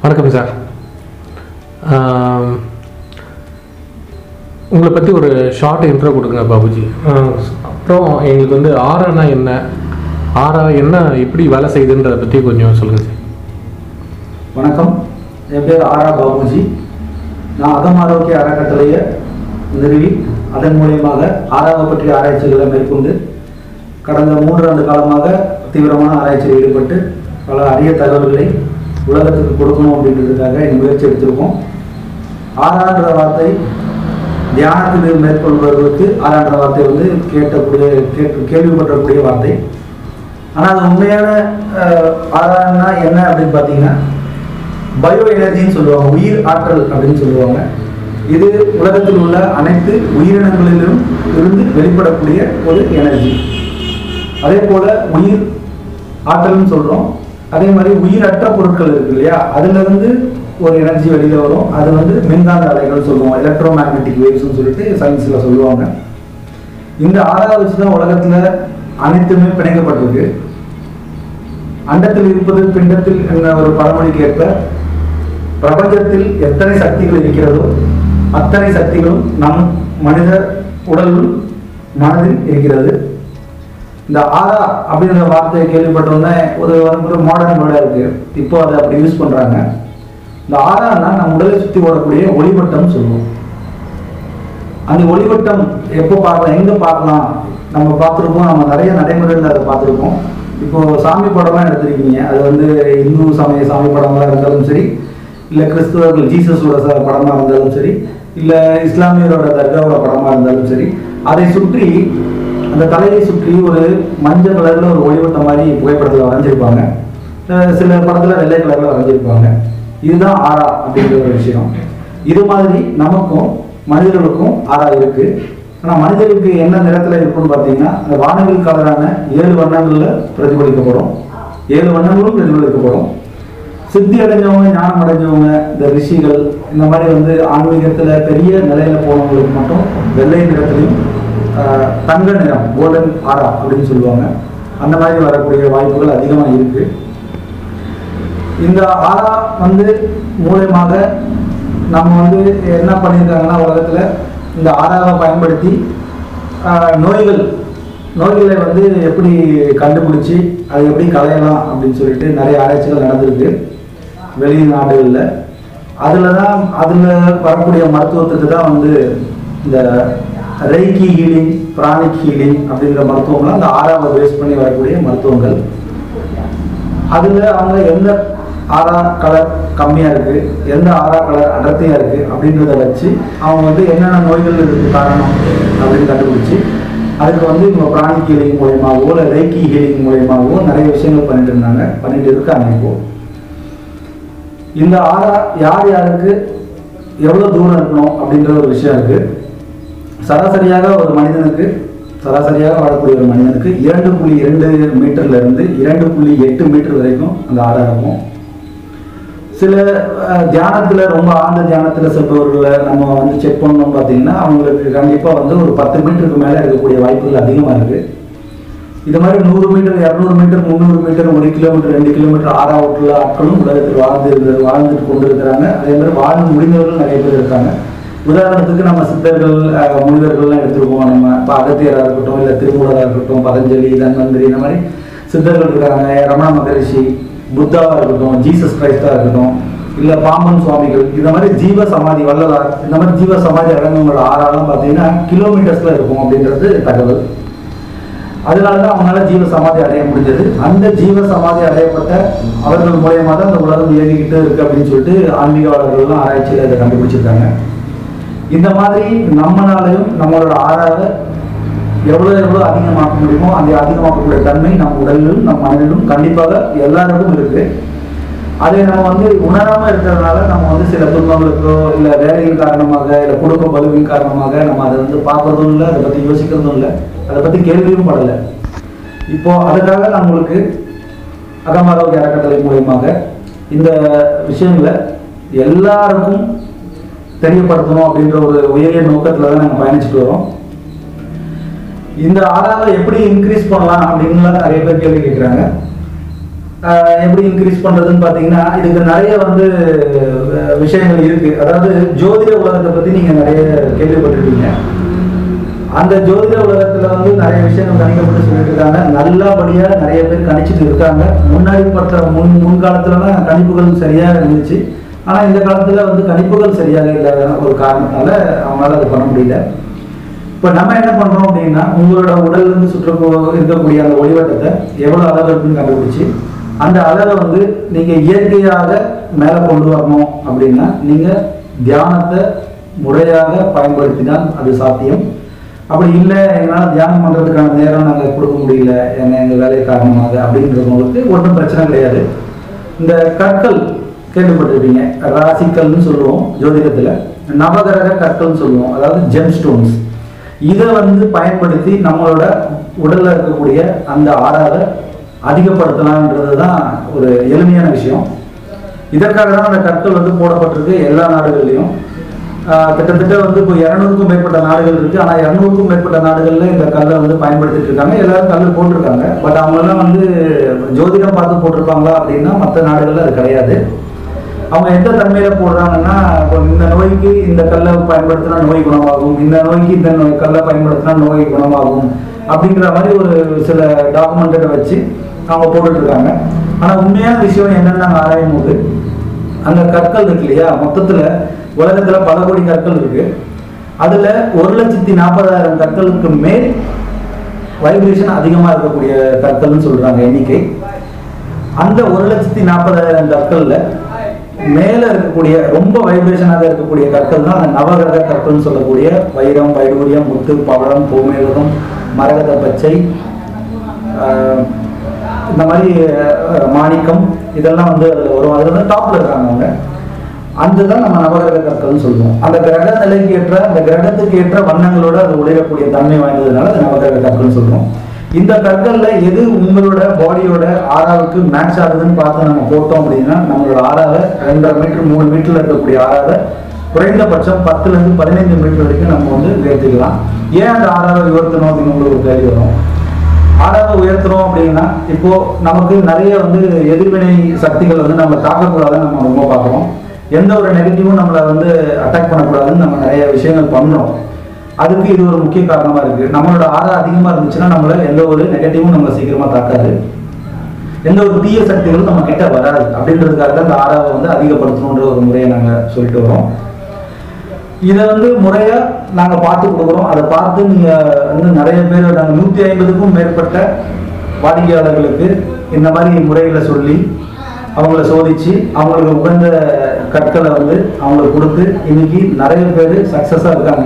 வணக்கம் சார் ஆம், உங்களை பற்றி ஒரு ஷார்ட் இன்ட்ரோ கொடுங்க பாபுஜி ஆஹ், அப்புறம் எங்களுக்கு வந்து ஆரானா என்ன ஆரா என்ன எப்படி வேலை செய்யுதுன்றதை பற்றி கொஞ்சம் சொல்லுங்கள் சார் வணக்கம் என் பேர் ஆரா பாபுஜி நான் அகம் ஆரோக்கிய அறக்கட்டளையை நிறுவி அதன் மூலியமாக ஆராவை பற்றிய ஆராய்ச்சிகளை மேற்கொண்டு கடந்த மூன்று ஆண்டு காலமாக தீவிரமான ஆராய்ச்சியில் ஈடுபட்டு பல அரிய தகவல்களை உலகத்துக்கு கொடுக்கணும் அப்படின்றதுக்காக இந்த முயற்சி எடுத்திருக்கோம் ஆறான்ற வார்த்தை தியானத்தில் மேற்கொள்வதற்கு ஆறான்ற வார்த்தை வந்து கேட்டக்கூடிய கேட்டு கேள்விப்பட்டக்கூடிய வார்த்தை ஆனால் அது உண்மையான அஹ், ஆறான்னா என்ன அப்படின்னு பார்த்தீங்கன்னா பயோ எனர்ஜின்னு சொல்லுவாங்க உயிர் ஆற்றல் அப்படின்னு சொல்லுவாங்க இது உலகத்தில் உள்ள அனைத்து உயிரினங்களிலும் இருந்து வெளிப்படக்கூடிய ஒரு எனர்ஜி அதே போல உயிர் ஆற்றல்னு சொல்றோம் அதே மாதிரி உயிரற்ற பொருட்கள் இருக்கு இல்லையா அதுல இருந்து ஒரு எனர்ஜி வெளியில வரும் அது வந்து மின்காந்த அலைகள் சொல்லுவோம் எலக்ட்ரோ மேக்னெட்டிக் வேவ்ஸ்னு சொல்லிட்டு சயின்ஸ்ல சொல்லுவாங்க இந்த ஆறாவது வச்சு தான் உலகத்துல அனைத்துமே பிணைக்கப்பட்டிருக்கு அண்டத்தில் இருப்பது பிண்டத்தில் என்ற ஒரு பழமொழிக்கு ஏற்ப பிரபஞ்சத்தில் எத்தனை சக்திகள் இருக்கிறதோ அத்தனை சக்திகளும் நம் மனித உடலில் மனதில் இருக்கிறது இந்த ஆரா அப்படின்ற வார்த்தையை கேள்விப்பட்டோன்னே ஒரு ஒரு மாடர்ன் வேர்டா இருக்கு இப்போ அதை அப்படி யூஸ் பண்றாங்க இந்த ஆரான்னா நம்ம உடலை சுத்தி ஓடக்கூடிய ஒளிவட்டம் சொல்லுவோம் அந்த ஒளிவட்டம் எப்போ பார்க்கலாம் எங்க பார்க்கலாம் நம்ம பார்த்துருப்போம் நம்ம நிறைய நடைமுறையில் அதை பார்த்துருப்போம் இப்போ சாமி படம்லாம் எடுத்திருக்கீங்க அது வந்து இந்து சமய சாமி படமாக இருந்தாலும் சரி இல்லை கிறிஸ்துவர்கள் ஜீசஸோட ச படமாக இருந்தாலும் சரி இல்லை இஸ்லாமியரோட தர்காவோட படமாக இருந்தாலும் சரி அதை சுற்றி அந்த தலையை சுற்றி ஒரு மஞ்சள் கலர்ல ஒரு ஒளிவட்டம் மாதிரி புகைப்படத்தில் வரைஞ்சிருப்பாங்க அஹ் சில படத்துல வெள்ளை கலர்ல வரைஞ்சிருப்பாங்க இதுதான் ஆரா அப்படிங்கிற ஒரு விஷயம் இது மாதிரி நமக்கும் மனிதர்களுக்கும் ஆறா இருக்கு ஆனா மனிதர்களுக்கு என்ன நிறத்துல இருக்கும்னு பார்த்தீங்கன்னா அந்த வானவில் கலரான ஏழு வண்ணங்கள்ல பிரதிபலிக்கப்படும் ஏழு வண்ணங்களும் பிரதிபலிக்கப்படும் சித்தி அடைஞ்சவங்க ஞானம் அடைஞ்சவங்க இந்த ரிஷிகள் இந்த மாதிரி வந்து ஆன்மீகத்துல பெரிய நிலையில போனவங்களுக்கு மட்டும் வெள்ளை நிறத்திலையும் ஆஹ், தங்க நிறம் கோல்டன் ஆரா அப்படின்னு சொல்லுவாங்க அந்த மாதிரி வரக்கூடிய வாய்ப்புகள் அதிகமா இருக்கு இந்த ஆரா வந்து மூலயமாக நம்ம வந்து என்ன பண்ணியிருக்காங்கன்னா உலகத்துல இந்த ஆறாவை பயன்படுத்தி ஆஹ், நோய்கள் நோய்களை வந்து எப்படி கண்டுபிடிச்சி அதை எப்படி களையலாம் அப்படின்னு சொல்லிட்டு நிறைய ஆராய்ச்சிகள் நடந்திருக்கு வெளிநாடுகளில் அதில் தான் அதில் வரக்கூடிய மருத்துவத்துக்கு தான் வந்து இந்த ரெய்கி ஹீலிங் பிராணிக் ஹீலிங் அப்படிங்கிற மருத்துவம்லாம் அந்த ஆறாவை பேஸ் பண்ணி வரக்கூடிய மருத்துவங்கள் அதுல அவங்க எந்த ஆறா கலர் கம்மியா இருக்கு எந்த ஆறா கலர் அடர்த்தியா இருக்கு அப்படின்றத வச்சு அவங்க வந்து என்னென்ன நோய்கள் இருக்கு காரணம் அப்படின்னு கண்டுபிடிச்சு அதுக்கு வந்து இவங்க பிராணி ஹீலிங் மூலயமாவோ இல்லை ரேக்கி ஹீலிங் மூலயமாவோ நிறைய விஷயங்கள் பண்ணிட்டு இருந்தாங்க பண்ணிட்டு இருக்காங்க இப்போ இந்த ஆறா யார் யாருக்கு எவ்வளவு தூரம் இருக்கணும் அப்படின்ற ஒரு விஷயம் இருக்கு சராசரியாக ஒரு மனிதனுக்கு சராசரியாக வாழக்கூடிய ஒரு மனிதனுக்கு இரண்டு புள்ளி இரண்டு மீட்டர்ல இருந்து இரண்டு புள்ளி எட்டு மீட்டர் வரைக்கும் அந்த ஆறா இருக்கும் சில அஹ், தியானத்துல ரொம்ப ஆழ்ந்த தியானத்துல செல்பவர்களை நம்ம வந்து செக் பண்ணோம் பார்த்தீங்கன்னா அவங்களுக்கு கண்டிப்பா வந்து ஒரு பத்து மீட்டருக்கு மேல இருக்கக்கூடிய வாய்ப்புகள் அதிகமா இருக்கு இது மாதிரி நூறு மீட்டர் இரநூறு மீட்டர் முந்நூறு மீட்டர் ஒரு கிலோமீட்டர் ரெண்டு கிலோமீட்டர் ஆறாவட்டுள்ள ஆட்களும் உலகத்தில் வாழ்ந்து இருந்து வாழ்ந்துட்டு கொண்டு இருக்கிறாங்க அதே மாதிரி வாழ்ந்து முடிந்தவர்கள் நிறைய பேர் இருக்காங்க உதாரணத்துக்கு நம்ம சித்தர்கள் அஹ், முனிவர்கள்லாம் எடுத்துருப்போம் நம்ம இப்போ அகத்தியராக இருக்கட்டும் இல்லை திருமூலராக இருக்கட்டும் பதஞ்சலி தன்வந்திரி இந்த மாதிரி சித்தர்கள் இருக்காங்க ரமண மகரிஷி புத்தாவா இருக்கட்டும் ஜீசஸ் கிரைஸ்டா இருக்கட்டும் இல்ல பாம்பன் சுவாமிகள் இந்த மாதிரி ஜீவ சமாதி வள்ளலார் இந்த மாதிரி ஜீவ சமாதி அடங்கவங்களோட ஆறாலாம் பார்த்தீங்கன்னா கிலோமீட்டர்ஸ்ல இருக்கும் அப்படின்றது தகவல் அதனால தான் அவங்களால ஜீவ சமாதி அடைய முடிஞ்சது அந்த ஜீவ சமாதி அடையப்பட்ட அவர்கள் மூலியமா தான் இந்த உலகம் இயங்கிக்கிட்டு இருக்கு அப்படின்னு சொல்லிட்டு ஆன்மீகவாளர்கள்லாம் ஆராய்ச்சியில் இதை கண்டுபிடிச்சிருக்காங்க இந்த மாதிரி நம்மனாலையும் நம்மளோட ஆறாவை எவ்வளவு எவ்வளவு அதிகமாக்க முடியுமோ அந்த அதிகமாக்கக்கூடிய தன்மை நம் உடலிலும் நம் மனதிலும் கண்டிப்பாக எல்லாருக்கும் இருக்கு அதை நம்ம வந்து உணராம இருக்கிறதுனால நம்ம வந்து சில துன்பங்களுக்கோ இல்ல வேலையின் காரணமாக இல்ல குடும்ப பலுவின் காரணமாக நம்ம அதை வந்து பார்க்கறதும் இல்லை அதை பத்தி யோசிக்கிறதும் இல்லை அதை பத்தி கேள்வியும் படலை இப்போ அதுக்காக நான் உங்களுக்கு அகமாரோக்கிய அறக்கட்டளை மூலியமாக இந்த விஷயங்களை எல்லாருக்கும் தெரியப்படுத்தணும் அப்படின்ற ஒரு உயரிய நோக்கத்துல தான் நாங்கள் பயணிச்சுட்டு வரோம் இந்த ஆறாவை எப்படி இன்க்ரீஸ் பண்ணலாம் அப்படின்லாம் நிறைய பேர் கேள்வி கேட்குறாங்க ஆஹ் எப்படி இன்க்ரீஸ் பண்றதுன்னு பாத்தீங்கன்னா இதுக்கு நிறைய வந்து அஹ், விஷயங்கள் இருக்கு அதாவது ஜோதிட உலகத்தை பத்தி நீங்க நிறைய கேள்விப்பட்டிருப்பீங்க அந்த ஜோதிட உலகத்துல வந்து நிறைய விஷயங்கள் கணிக்கப்பட்டு சொல்லிட்டு இருக்காங்க நல்லபடியா நிறைய பேர் கணிச்சிட்டு இருக்காங்க முன்னாடி பட்ட முன் முன்காலத்துலலாம் கணிப்புகள் சரியா இருந்துச்சு ஆனா இந்த காலத்துல வந்து கணிப்புகள் சரியாக இல்லாத ஒரு காரணத்தால அவங்களால அது பண்ண முடியல இப்போ நம்ம என்ன பண்றோம் அப்படின்னா உங்களோட உடல்ல இருந்து சுற்று இருக்கக்கூடிய அந்த ஒளிவட்டத்தை எவ்வளவு அளவு இருக்குன்னு கண்டுபிடிச்சு அந்த அளவை வந்து நீங்க இயற்கையாக மேல கொண்டு வரணும் அப்படின்னா நீங்க தியானத்தை முறையாக பயன்படுத்தினால் அது சாத்தியம் அப்படி இல்லை எங்களால் தியானம் பண்றதுக்கான நேரம் நாங்கள் கொடுக்க முடியல எங்க எங்க வேலை காரணமாக அப்படின்றவங்களுக்கு ஒன்றும் பிரச்சனை கிடையாது இந்த கற்கள் கேள்விப்பட்டிருப்பீங்க ராசிக்கல்னு சொல்லுவோம் ஜோதிடத்துல நவகிரக கற்கள்னு சொல்லுவோம் அதாவது ஜெம் ஸ்டோன்ஸ் இதை வந்து பயன்படுத்தி நம்மளோட உடல்ல இருக்கக்கூடிய அந்த ஆறாவை அதிகப்படுத்தலாம்ன்றது தான் ஒரு எளிமையான விஷயம் இதற்காக தான் அந்த கற்கள் வந்து போடப்பட்டிருக்கு எல்லா நாடுகள்லையும் ஆஹ் கிட்டத்தட்ட வந்து இப்போ இரநூறுக்கும் மேற்பட்ட நாடுகள் இருக்கு ஆனா இரநூறுக்கும் மேற்பட்ட நாடுகள்ல இந்த கல்லை வந்து பயன்படுத்திட்டு இருக்காங்க எல்லாரும் கல் போட்டிருக்காங்க பட் அவங்க எல்லாம் வந்து ஜோதிடம் பார்த்து போட்டிருப்பாங்களா அப்படின்னா மற்ற நாடுகள்ல அது கிடையாது அவங்க எந்த தன்மையில போடுறாங்கன்னா இப்போ இந்த நோய்க்கு இந்த கல்லை பயன்படுத்தினா நோய் குணமாகும் இந்த நோய்க்கு இந்த நோய் கல்லை பயன்படுத்தினா நோய் குணமாகும் அப்படிங்கிற மாதிரி ஒரு சில டாக்குமெண்ட்டை வச்சு அவங்க போட்டுட்டு இருக்காங்க ஆனா உண்மையான விஷயம் என்னன்னு நாங்க ஆராயும் போது அந்த கற்கள் இருக்கு இல்லையா மொத்தத்துல உலகத்துல பல கோடி கற்கள் இருக்கு அதுல ஒரு லட்சத்தி நாற்பதாயிரம் கற்களுக்கு மேல் வைப்ரேஷன் அதிகமா இருக்கக்கூடிய கற்கள்னு சொல்றாங்க எண்ணிக்கை அந்த ஒரு லட்சத்தி நாற்பதாயிரம் கற்கள்ல மேல இருக்கக்கூடிய ரொம்ப வைப்ரேஷனாக இருக்கக்கூடிய கற்கள் தான் அந்த நவகிரக கற்கள்னு சொல்லக்கூடிய வைரம் வைடூரியம் முத்து பவளம் பூமேகம் மரகத பச்சை ஆஹ், இந்த மாதிரி ஆஹ், மாணிக்கம் இதெல்லாம் வந்து அதுல வரும் அதுல வந்து டாப்ல இருக்காங்க அவங்க அதுதான் நம்ம நவகிரக கற்கள்னு சொல்லுவோம் அந்த கிரக நிலைக்கு ஏற்ற அந்த கிரகத்துக்கு ஏற்ற வண்ணங்களோட அது ஒளிரக்கூடிய தன்மை வாய்ந்ததுனால அது நவகிரக கற்கள்னு சொல்றோம் இந்த கற்கள்ல எது உங்களோட பாடியோட ஆறாவுக்கு மேட்ச் ஆகுதுன்னு பார்த்து நம்ம போட்டோம் அப்படின்னா நம்மளோட ஆறாவை ரெண்டரை மீட்டர் மூணு மீட்டர்ல இருக்கக்கூடிய ஆறாவை குறைந்தபட்சம் பத்துல இருந்து பதினைந்து மீட்டர் வரைக்கும் நம்ம வந்து உயர்த்திக்கலாம் ஏன் அந்த ஆறாவை உயர்த்தணும் அப்படின்னு உங்களுக்கு ஒரு கேள்வி வரும் ஆறாவை உயர்த்துறோம் அப்படின்னா இப்போ நமக்கு நிறைய வந்து எதிர்வினை சக்திகள் வந்து நம்ம தாக்கக்கூடாதுன்னு நம்ம ரொம்ப பார்க்குறோம் எந்த ஒரு நெகட்டிவும் நம்மளை வந்து அட்டாக் பண்ணக்கூடாதுன்னு நம்ம நிறைய விஷயங்கள் பண்றோம் அதுக்கு இது ஒரு முக்கிய காரணமா இருக்கு நம்மளோட ஆறா அதிகமா இருந்துச்சுன்னா நம்மள எந்த ஒரு நெகட்டிவும் நம்மளை சீக்கிரமா தாக்காது எந்த ஒரு தீய சக்திகளும் நம்ம கிட்ட வராது அப்படின்றதுக்காக தான் இந்த ஆறாவை வந்து அதிகப்படுத்தணுன்ற ஒரு முறையை நாங்க சொல்லிட்டு வரோம் இதை வந்து முறையா நாங்க பார்த்து கொடுக்குறோம் அதை பார்த்து நீங்க வந்து நிறைய பேர் நாங்க நூத்தி ஐம்பதுக்கும் மேற்பட்ட வாடிக்கையாளர்களுக்கு இந்த மாதிரி முறைகளை சொல்லி அவங்கள சோதிச்சு அவங்களுக்கு உகந்த கற்களை வந்து அவங்களுக்கு கொடுத்து இன்னைக்கு நிறைய பேர் சக்சஸா இருக்காங்க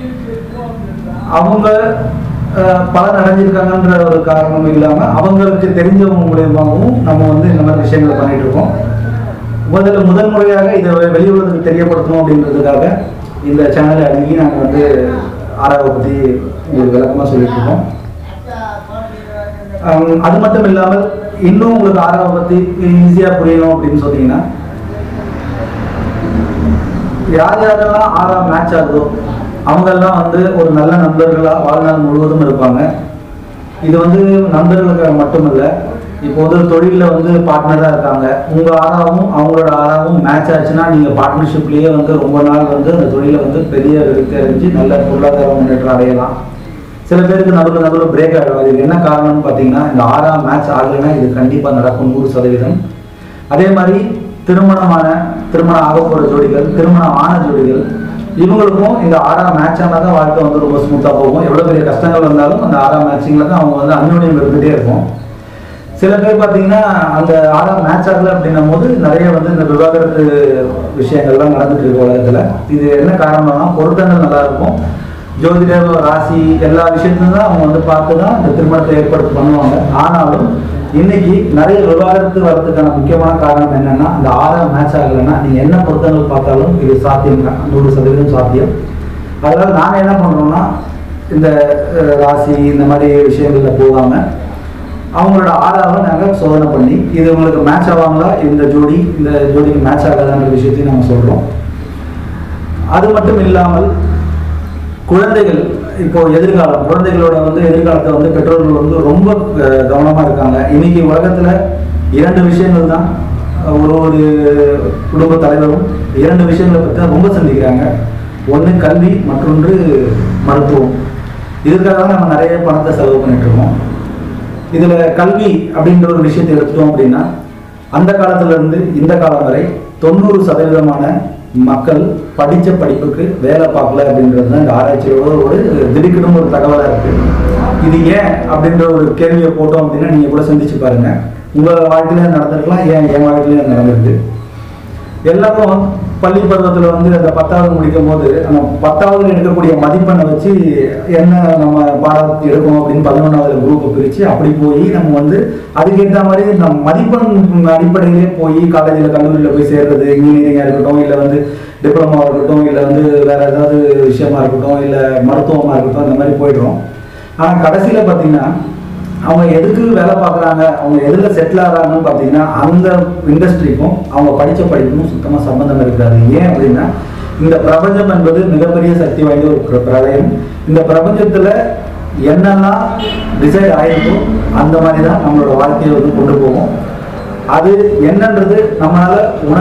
அவங்க அஹ், பலன் அடைஞ்சிருக்காங்கன்ற ஒரு காரணம் இல்லாம அவங்களுக்கு தெரிஞ்சவங்க மூலியமாகவும் நம்ம வந்து இந்த மாதிரி விஷயங்களை பண்ணிட்டு இருக்கோம் முதல்ல முதல் முறையாக இதை வெளி உலகத்துக்கு தெரியப்படுத்தணும் அப்படின்றதுக்காக இந்த சேனலை அணுகி நாங்கள் வந்து ஆறாவை பற்றி உங்களுக்கு விளக்கமாக சொல்லிட்டு இருக்கோம் ஹம், அது மட்டும் இல்லாமல் இன்னும் உங்களுக்கு ஆறாவை பற்றி ஈஸியாக புரியணும் அப்படின்னு சொன்னீங்கன்னா யார் யாரெல்லாம் ஆறாம் மேட்ச் ஆகுதோ அவங்கெல்லாம் வந்து ஒரு நல்ல நண்பர்களா வாழ்நாள் முழுவதும் இருப்பாங்க இது வந்து நண்பர்களுக்கு மட்டுமல்ல இப்போ வந்து தொழிலில் வந்து பார்ட்னராக இருக்காங்க உங்கள் ஆறாவும் அவங்களோட ஆறாவும் மேட்ச் ஆச்சுன்னா நீங்கள் பார்ட்னர்ஷிப்லேயே வந்து ரொம்ப நாள் வந்து அந்த தொழிலை வந்து பெரிய வெற்றி அடைஞ்சு நல்ல பொருளாதார முன்னேற்றம் அடையலாம் சில பேருக்கு நடுவில் நடுவில் பிரேக் ஆகிடும் இதுக்கு என்ன காரணம்னு பார்த்தீங்கன்னா இந்த ஆறாம் மேட்ச் ஆகலைன்னா இது கண்டிப்பாக நடக்கும் நூறு சதவீதம் அதே மாதிரி திருமணமான திருமணம் ஆக போகிற ஜோடிகள் திருமணம் ஆன ஜோடிகள் இவங்களுக்கும் இந்த ஆறாம் மேட்ச் ஆனால் தான் வாழ்க்கை வந்து ரொம்ப ஸ்மூத்தாக போகும் எவ்வளோ பெரிய கஷ்டங்கள் வந்தாலும் அந்த ஆறாம் மேட்சிங்கில் தான் அவங்க வந்து அந்யோன்யம் இருந்துகிட்டே இருக்கும் சில பேர் பார்த்தீங்கன்னா அந்த ஆறாம் மேட்ச் ஆகல அப்படின்னும் போது நிறைய வந்து இந்த விவாகரத்து விஷயங்கள்லாம் நடந்துட்டு இருக்கு உலகத்துல இது என்ன காரணம்னா பொருத்தங்கள் நல்லா இருக்கும் ஜோதிட ராசி எல்லா விஷயத்தையும் தான் அவங்க வந்து பார்த்து தான் இந்த திருமணத்தை ஏற்பாடு பண்ணுவாங்க ஆனாலும் இன்னைக்கு நிறைய விவாகரத்து வர்றதுக்கான முக்கியமான காரணம் என்னன்னா இந்த ஆறாம் மேட்ச் ஆகலைன்னா நீங்க என்ன பொருத்தங்கள் பார்த்தாலும் இது சாத்தியம் தான் நூறு சதவீதம் சாத்தியம் அதனால நாங்க என்ன பண்றோம்னா இந்த அஹ், ராசி இந்த மாதிரி விஷயங்கள்ல போகாம அவங்களோட ஆறாவை நாங்கள் சோதனை பண்ணி இது உங்களுக்கு மேட்ச் ஆவாங்களா இந்த ஜோடி இந்த ஜோடிக்கு மேட்ச் ஆகாதான்ற விஷயத்தையும் நாங்கள் சொல்கிறோம் அது மட்டும் இல்லாமல் குழந்தைகள் இப்போ எதிர்காலம் குழந்தைகளோட வந்து எதிர்காலத்தை வந்து பெற்றோர்கள் வந்து ரொம்ப அஹ், கவனமா இருக்காங்க இன்னைக்கு உலகத்துல இரண்டு விஷயங்கள் தான் ஒரு ஒரு குடும்ப தலைவரும் இரண்டு விஷயங்களை பற்றி தான் ரொம்ப சிந்திக்கிறாங்க ஒன்று கல்வி மற்றொன்று மருத்துவம் இதுக்காக தான் நம்ம நிறைய பணத்தை செலவு பண்ணிட்டு இருக்கோம் இதுல கல்வி அப்படின்ற ஒரு விஷயத்தை எடுத்துட்டோம் அப்படின்னா அந்த காலத்துல இருந்து இந்த காலம் வரை தொண்ணூறு சதவீதமான மக்கள் படிச்ச படிப்புக்கு வேலை பார்க்கல அப்படின்றது தான் இந்த ஆராய்ச்சியோட ஒரு திடுக்கிடும் ஒரு தகவலா இருக்கு இது ஏன் அப்படின்ற ஒரு கேள்வியை போட்டோம் அப்படின்னா நீங்க கூட சிந்திச்சு பாருங்க உங்க வாழ்க்கையில நடந்திருக்கலாம் ஏன் என் வாழ்க்கையில நடந்திருக்கு எல்லாரும் பள்ளி பருவத்தில் வந்து அந்த பத்தாவது முடிக்கும் போது அந்த பத்தாவது எடுக்கக்கூடிய மதிப்பெண்ணை வச்சு என்ன நம்ம பாடம் எடுக்கணும் அப்படின்னு பதினொன்றாவது குரூப்பை பிரித்து அப்படி போய் நம்ம வந்து அதுக்கேற்ற மாதிரி நம்ம மதிப்பெண் அடிப்படையிலே போய் காலேஜில் கல்லூரியில் போய் சேர்றது இன்ஜினியரிங்காக இருக்கட்டும் இல்லை வந்து டிப்ளமா இருக்கட்டும் இல்லை வந்து வேற ஏதாவது விஷயமா இருக்கட்டும் இல்லை மருத்துவமாக இருக்கட்டும் இந்த மாதிரி போயிடுறோம் ஆனால் கடைசியில் பார்த்தீங்கன்னா அவங்க எதுக்கு வேலை பார்க்குறாங்க அவங்க எதில் செட்டில் ஆகிறாங்கன்னு பார்த்தீங்கன்னா அந்த இண்டஸ்ட்ரிக்கும் அவங்க படித்த படிப்புக்கும் சுத்தமாக சம்மந்தம் இருக்காது ஏன் அப்படின்னா இந்த பிரபஞ்சம் என்பது மிகப்பெரிய சக்தி வாய்ந்த ஒரு பிர- பிரளயம் இந்த பிரபஞ்சத்தில் என்னெல்லாம் டிசைட் ஆயிருக்கோ அந்த மாதிரி தான் நம்மளோட வாழ்க்கையை வந்து கொண்டு போகும் அது என்னன்றது நம்மளால உணர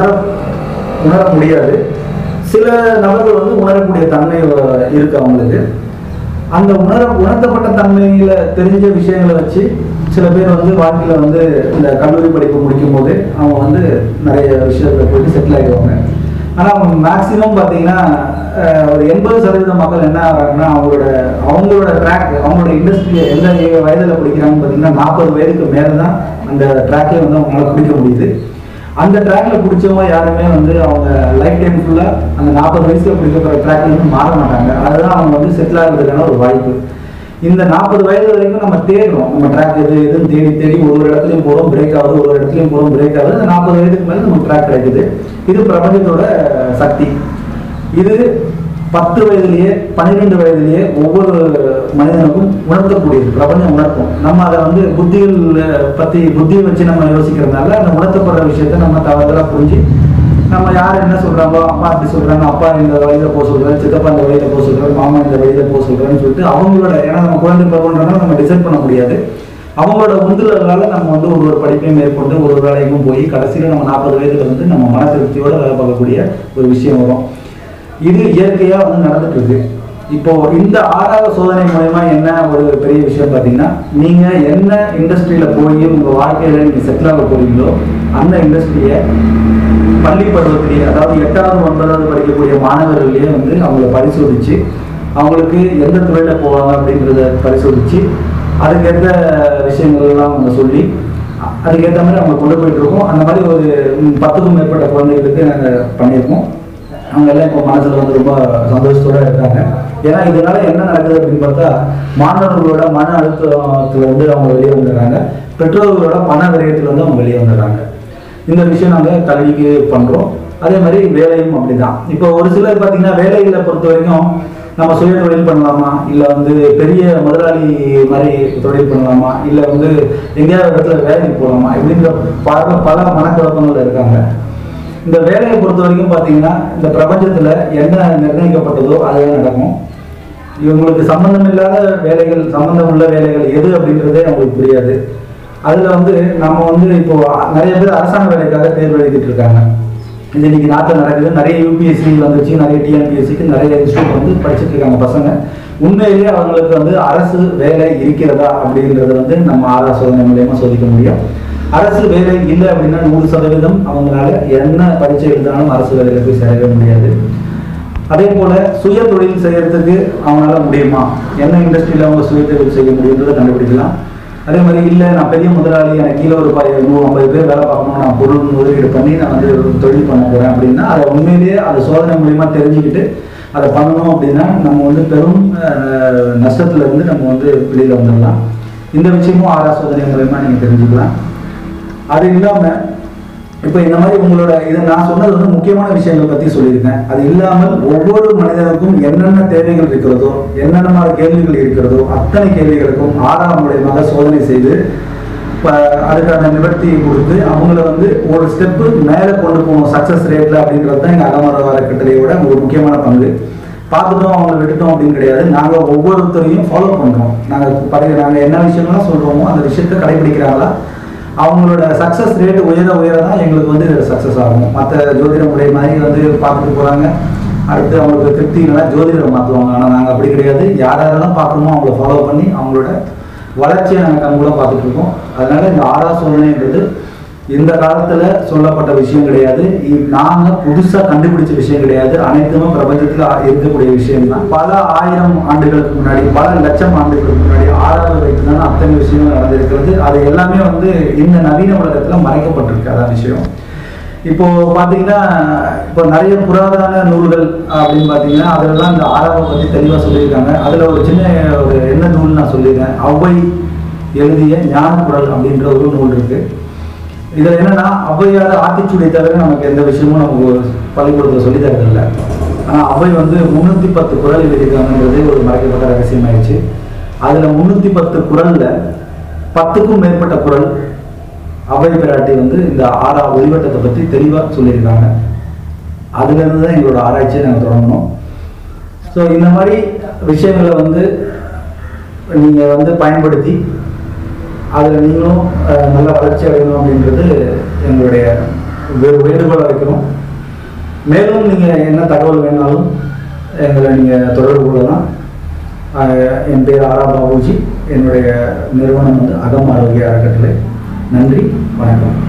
உணர முடியாது சில நபர்கள் வந்து உணரக்கூடிய தன்மை அஹ், இருக்கு அவங்களுக்கு அந்த உணர உணர்த்தப்பட்ட தன்மையில தெரிஞ்ச விஷயங்களை வச்சு சில பேர் வந்து வாழ்க்கையில வந்து இந்த கல்லூரி படிப்பு முடிக்கும் போது அவங்க வந்து நிறைய விஷயத்துல போயிட்டு செட்டில் ஆகிடுவாங்க ஆனா மேக்சிமம் பாத்தீங்கன்னா அஹ், ஒரு எண்பது சதவீத மக்கள் என்ன ஆகிறாங்கன்னா அவங்களோட அவங்களோட ட்ராக் அவங்களோட இண்டஸ்ட்ரி எந்த வயதுல பிடிக்கிறாங்கன்னு பார்த்தீங்கன்னா நாற்பது வயதுக்கு மேலே தான் அந்த ட்ராக்கை வந்து அவங்களால பிடிக்க முடியுது அந்த ட்ராக்ல பிடிச்சவங்க யாருமே வந்து அவங்க லைஃப் டைம் ஃபுல்லா அந்த நாற்பது வயசுல பிடிக்கிற ட்ராக்ல இருந்து மாற மாட்டாங்க அதுதான் அவங்க வந்து செட்டில் ஆகிறதுக்கான ஒரு வாய்ப்பு இந்த நாற்பது வயது வரைக்கும் நம்ம தேடுறோம் நம்ம ட்ராக் எது எதுன்னு தேடி தேடி ஒரு ஒரு இடத்துலையும் போகிறோம் பிரேக் ஆகுது ஒரு ஒரு இடத்துலையும் போகிறோம் பிரேக் ஆகுது அந்த நாற்பது வயதுக்கு மேலே நமக்கு ட்ராக் கிடைக்குது இது பிரபஞ்சத்தோட சக்தி இது பத்து வயதிலேயே பன்னிரெண்டு வயதிலேயே ஒவ்வொரு மனிதனுக்கும் உணர்த்தக்கூடியது பிரபஞ்சம் உணர்த்தும் நம்ம அதை வந்து புத்திகள் பத்தி புத்தியை வச்சு நம்ம யோசிக்கிறதுனால அந்த உணர்த்தப்படுற விஷயத்த நம்ம தவறுதலா புரிஞ்சு நம்ம யார் என்ன சொல்றாங்களோ அம்மா இப்படி சொல்றாங்க அப்பா இந்த வழியில போக சொல்றாரு சித்தப்பா இந்த வழியில போக சொல்றாரு மாமா இந்த வழியில போக சொல்றாருன்னு சொல்லிட்டு அவங்களோட ஏன்னா நம்ம குழந்தை பருவன்றனால நம்ம டிசைட் பண்ண முடியாது அவங்களோட உந்துதலால நம்ம வந்து ஒரு ஒரு படிப்பையும் மேற்கொண்டு ஒரு ஒரு வேலைக்கும் போய் கடைசியில நம்ம நாற்பது வயதுல வந்து நம்ம மன திருப்தியோட வேலை பார்க்கக்கூடிய ஒரு விஷயம் வரும் இது இயற்கையா வந்து நடந்துட்டு இருக்கு இப்போ இந்த ஆறாவது சோதனை மூலயமா என்ன ஒரு பெரிய விஷயம் பார்த்தீங்கன்னா நீங்க என்ன இண்டஸ்ட்ரியில போய் உங்க வாழ்க்கையில நீங்க செட்டில் ஆக போறீங்களோ அந்த இண்டஸ்ட்ரியை பள்ளி பருவத்திலேயே அதாவது எட்டாவது ஒன்பதாவது படிக்கக்கூடிய மாணவர்களையே வந்து அவங்கள பரிசோதிச்சு அவங்களுக்கு எந்த துறையில போவாங்க அப்படின்றத பரிசோதிச்சு அதுக்கேற்ற விஷயங்கள் எல்லாம் அவங்க சொல்லி அ- அதுக்கேற்ற மாதிரி அவங்க கொண்டு போயிட்டு இருக்கோம் அந்த மாதிரி ஒரு ம், பத்துக்கும் மேற்பட்ட குழந்தைகளுக்கு நாங்கள் பண்ணியிருக்கோம் அவங்க எல்லாம் இப்போ மனசுல வந்து ரொம்ப சந்தோஷத்தோட இருக்காங்க ஏன்னா இதனால என்ன நடக்குது அப்படின்னு பார்த்தா மாணவர்களோட மன அழுத்தத்துல வந்து அவங்க வெளியே வந்துடுறாங்க பெற்றோர்களோட பண விரயத்துல வந்து அவங்க வெளியே வந்துடுறாங்க இந்த விஷயம் நாங்கள் கல்விக்கு பண்றோம் அதே மாதிரி வேலையும் அப்படிதான் இப்போ ஒரு சிலர் பார்த்தீங்கன்னா வேலைகளை பொறுத்த வரைக்கும் நம்ம சுய தொழில் பண்ணலாமா இல்லை வந்து பெரிய முதலாளி மாதிரி தொழில் பண்ணலாமா இல்லை வந்து எங்கேயாவது இடத்துல வேலைக்கு போகலாமா இப்படின்ற பல பல மனக்குழப்பங்கள் இருக்காங்க இந்த வேலையை பொறுத்த வரைக்கும் பார்த்தீங்கன்னா இந்த பிரபஞ்சத்தில் என்ன நிர்ணயிக்கப்பட்டதோ அதுதான் நடக்கும் இவங்களுக்கு சம்பந்தம் இல்லாத வேலைகள் சம்பந்தம் உள்ள வேலைகள் எது அப்படின்றதே அவங்களுக்கு புரியாது அதில் வந்து நம்ம வந்து இப்போ நிறைய பேர் அரசாங்க வேலைக்காக தேர்வு எழுதிட்டு இருக்காங்க இது இன்னைக்கு நாட்டில் நடக்குது நிறைய யூபிஎஸ்சி வந்துச்சு நிறைய டிஎன்பிஎஸ்சிக்கு நிறைய இன்ஸ்டியூட் வந்து படிச்சுட்டு இருக்காங்க பசங்க உண்மையிலேயே அவங்களுக்கு வந்து அரசு வேலை இருக்கிறதா அப்படின்றத வந்து நம்ம ஆறா சோதனை மூலியமா சோதிக்க முடியும் அரசு வேலை இல்லை அப்படின்னா நூறு சதவீதம் அவங்களால என்ன பரீட்சை எழுதினாலும் அரசு வேலையில போய் சேரவே முடியாது அதே போல சுய தொழில் செய்யறதுக்கு அவங்களால முடியுமா என்ன இண்டஸ்ட்ரியில அவங்க சுய தொழில் செய்ய முடியுன்றதை கண்டுபிடிக்கலாம் அதே மாதிரி இல்லை நான் பெரிய முதலாளி எனக்கு கீழே ஒரு ப- நூறு ஐம்பது பேர் வேலை பார்க்கணும் நான் பொருள் முதலீடு பண்ணி நான் வந்து ஒரு தொழில் பண்ண போறேன் அப்படின்னா அதை உண்மையிலேயே அதை சோதனை மூலியமா தெரிஞ்சுக்கிட்டு அதை பண்ணணும் அப்படின்னா நம்ம வந்து பெரும் அஹ், நஷ்டத்துல இருந்து நம்ம வந்து வெளியில வந்துடலாம் இந்த விஷயமும் ஆறா சோதனை மூலயமா நீங்க தெரிஞ்சுக்கலாம் அது இல்லாம இப்போ இந்த மாதிரி உங்களோட இதை நான் சொன்னது வந்து முக்கியமான விஷயங்கள் பத்தி சொல்லியிருக்கேன் அது இல்லாமல் ஒவ்வொரு மனிதனுக்கும் என்னென்ன தேவைகள் இருக்கிறதோ என்னென்ன மாதிரி கேள்விகள் இருக்கிறதோ அத்தனை கேள்விகளுக்கும் ஆறாம் மூலியமாக சோதனை செய்து இப்ப அதுக்கான நிவர்த்தியை கொடுத்து அவங்கள வந்து ஒரு ஸ்டெப்பு மேலே கொண்டு போகணும் சக்ஸஸ் ரேட்ல அப்படின்றது தான் எங்கள் அகமர அறக்கட்டளையோட ஒரு முக்கியமான பங்கு பார்த்துட்டோம் அவங்கள விட்டுட்டோம் அப்படின்னு கிடையாது நாங்கள் ஒவ்வொருத்தரையும் ஃபாலோ பண்ணுறோம் நாங்கள் பழைய நாங்கள் என்ன விஷயம்லாம் சொல்கிறோமோ அந்த விஷயத்தை கடைபிடிக்கிறாங்களா அவங்களோட சக்ஸஸ் ரேட் உயர உயர தான் எங்களுக்கு வந்து சக்ஸஸ் ஆகும் மற்ற ஜோதிட முறை மாதிரி வந்து பார்த்துட்டு போகிறாங்க அடுத்து அவங்களுக்கு திருப்தி இல்லைனா ஜோதிடரை மாற்றுவாங்க ஆனால் நாங்கள் அப்படி கிடையாது யார் யாரெல்லாம் பார்க்குறோமோ அவங்கள ஃபாலோ பண்ணி அவங்களோட வளர்ச்சியை நாங்கள் கண்கூட பார்த்துட்டு இருக்கோம் அதனால இந்த ஆறா சோதனைன்றது இந்த காலத்துல சொல்லப்பட்ட விஷயம் கிடையாது இ- நாங்க புதுசா கண்டுபிடிச்ச விஷயம் கிடையாது அனைத்துமே பிரபஞ்சத்துல இருக்கக்கூடிய விஷயம் தான் பல ஆயிரம் ஆண்டுகளுக்கு முன்னாடி பல லட்சம் ஆண்டுகளுக்கு முன்னாடி ஆறாவது வயசுல தான் அத்தனை விஷயங்கள் நடந்திருக்கிறது அது எல்லாமே வந்து இந்த நவீன உலகத்துல மறைக்கப்பட்டிருக்கு அதான் விஷயம் இப்போ பாத்தீங்கன்னா இப்போ நிறைய புராதன நூல்கள் அப்படின்னு பாத்தீங்கன்னா அதுலலாம் இந்த ஆறாவை பத்தி தெளிவா சொல்லியிருக்காங்க அதுல ஒரு சின்ன ஒரு என்ன நூல் நான் சொல்லியிருக்கேன் ஔவை எழுதிய ஞானக்குரல் அப்படின்ற ஒரு நூல் இருக்கு இதுல என்னன்னா ஔவையார் ஆத்திச்சூடியை தவிர நமக்கு எந்த விஷயமும் நமக்கு பள்ளிக்கூடத்தில் சொல்லி தரதில்லை ஆனா அவை வந்து முன்னூத்தி பத்து குரல் எழுதியிருக்காங்கன்றது ஒரு மறைக்கப்பட்ட ரகசியமாயிடுச்சு அதுல முன்னூத்தி பத்து குரல்ல பத்துக்கும் மேற்பட்ட குரல் அவை பிராட்டி வந்து இந்த ஆறா ஒளிவட்டத்தை பத்தி தெளிவா சொல்லியிருக்காங்க அதுல இருந்து தான் எங்களோட ஆராய்ச்சியை நாங்கள் தொடங்கணும் ஸோ இந்த மாதிரி விஷயங்களை வந்து நீங்க வந்து பயன்படுத்தி அதில் நீங்களும் அஹ், நல்ல வளர்ச்சி அடையணும் அப்படின்றது எங்களுடைய வே- வேண்டுகோளா வைக்கிறோம் மேலும் நீங்கள் என்ன தகவல் வேணாலும் எங்களை நீங்கள் தொடர்பு கொள்ளலாம் அஹ், என் பேர் ஆரா பாபுஜி என்னுடைய நிறுவனம் வந்து அகம் ஆரோக்கிய அறக்கட்டளை நன்றி வணக்கம்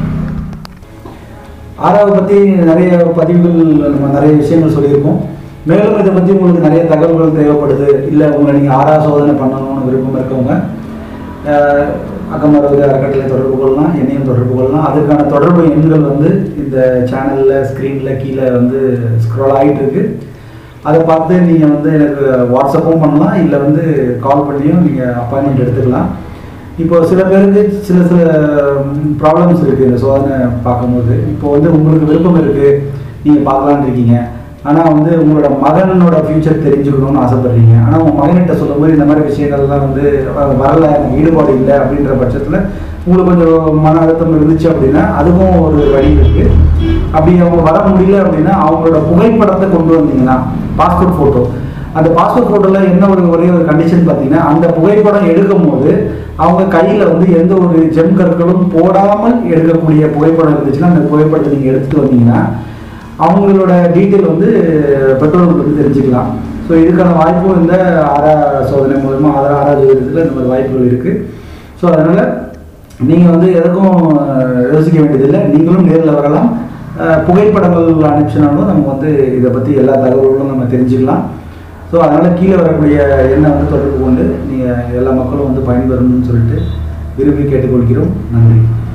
ஆறாவை பற்றி நிறைய பதிவுகள் நம்ம நிறைய விஷயங்கள் சொல்லியிருக்கோம் மேலும் இதை பற்றி உங்களுக்கு நிறைய தகவல்கள் தேவைப்படுது இல்லை உங்களை நீங்கள் ஆறா சோதனை பண்ணணும்னு விருப்பம் இருக்கவங்க அஹ், அக்கமரவது அறக்கட்டளை தொடர்பு கொள்ளலாம் என்னையும் தொடர்பு கொள்ளலாம் அதுக்கான தொடர்பு எண்கள் வந்து இந்த சேனலில் ஸ்க்ரீனில் கீழே வந்து ஸ்க்ரோல் ஆகிட்டு இருக்கு அதை பார்த்து நீங்கள் வந்து எனக்கு வாட்ஸ்அப்பும் பண்ணலாம் இல்லை வந்து கால் பண்ணியும் நீங்கள் அப்பாயின்மெண்ட் எடுத்துக்கலாம் இப்போ சில பேருக்கு சில சில ப்ராப்ளம்ஸ் இருக்குது இந்த சோதனை பார்க்கும்போது இப்போ வந்து உங்களுக்கு விருப்பம் இருக்குது நீங்கள் பார்க்கலான்னு இருக்கீங்க ஆனால் வந்து உங்களோட மகனோட ஃப்யூச்சர் தெரிஞ்சுக்கணும்னு ஆசைப்படுறீங்க ஆனால் உங்கள் மகன்கிட்ட சொல்லும்போது இந்த மாதிரி விஷயங்கள்லாம் வந்து அஹ், வரல எனக்கு ஈடுபாடு இல்லை அப்படின்ற பட்சத்தில் உங்களுக்கு கொஞ்சம் மன அழுத்தம் இருந்துச்சு அப்படின்னா அதுக்கும் ஒரு வழி இருக்குது அப்படி அவங்க வர முடியல அப்படின்னா அவங்களோட புகைப்படத்தை கொண்டு வந்தீங்கன்னா பாஸ்போர்ட் ஃபோட்டோ அந்த பாஸ்போர்ட் ஃபோட்டோவில் என்ன ஒரு ஒரே ஒரு கண்டிஷன் பார்த்தீங்கன்னா அந்த புகைப்படம் எடுக்கும் போது அவங்க கையில் வந்து எந்த ஒரு ஜெம் கற்களும் போடாமல் எடுக்கக்கூடிய புகைப்படம் இருந்துச்சுன்னா அந்த புகைப்படத்தை நீங்கள் எடுத்துட்டு வந்தீங்கன்னா அவங்களோட டீட்டெயில் வந்து பெட்ரோலுக்கு வந்து தெரிஞ்சுக்கலாம் ஸோ இதுக்கான வாய்ப்பும் இந்த ஆரா சோதனை மூலமா ஆதார ஆரா ஜோதிடத்தில் இந்த மாதிரி வாய்ப்புகள் இருக்குது ஸோ அதனால் நீங்கள் வந்து எதுக்கும் அஹ், யோசிக்க வேண்டியதில்லை நீங்களும் நேரில் வரலாம் அஹ், புகைப்படங்கள் அனுப்பிச்சினாலும் நம்ம வந்து இதை பற்றி எல்லா தகவல்களும் நம்ம தெரிஞ்சுக்கலாம் ஸோ அதனால் கீழே வரக்கூடிய எண்ணை வந்து தொடர்பு கொண்டு நீங்கள் எல்லா மக்களும் வந்து பயன்பெறணும்னு சொல்லிட்டு விரும்பி கேட்டுக்கொள்கிறோம் நன்றி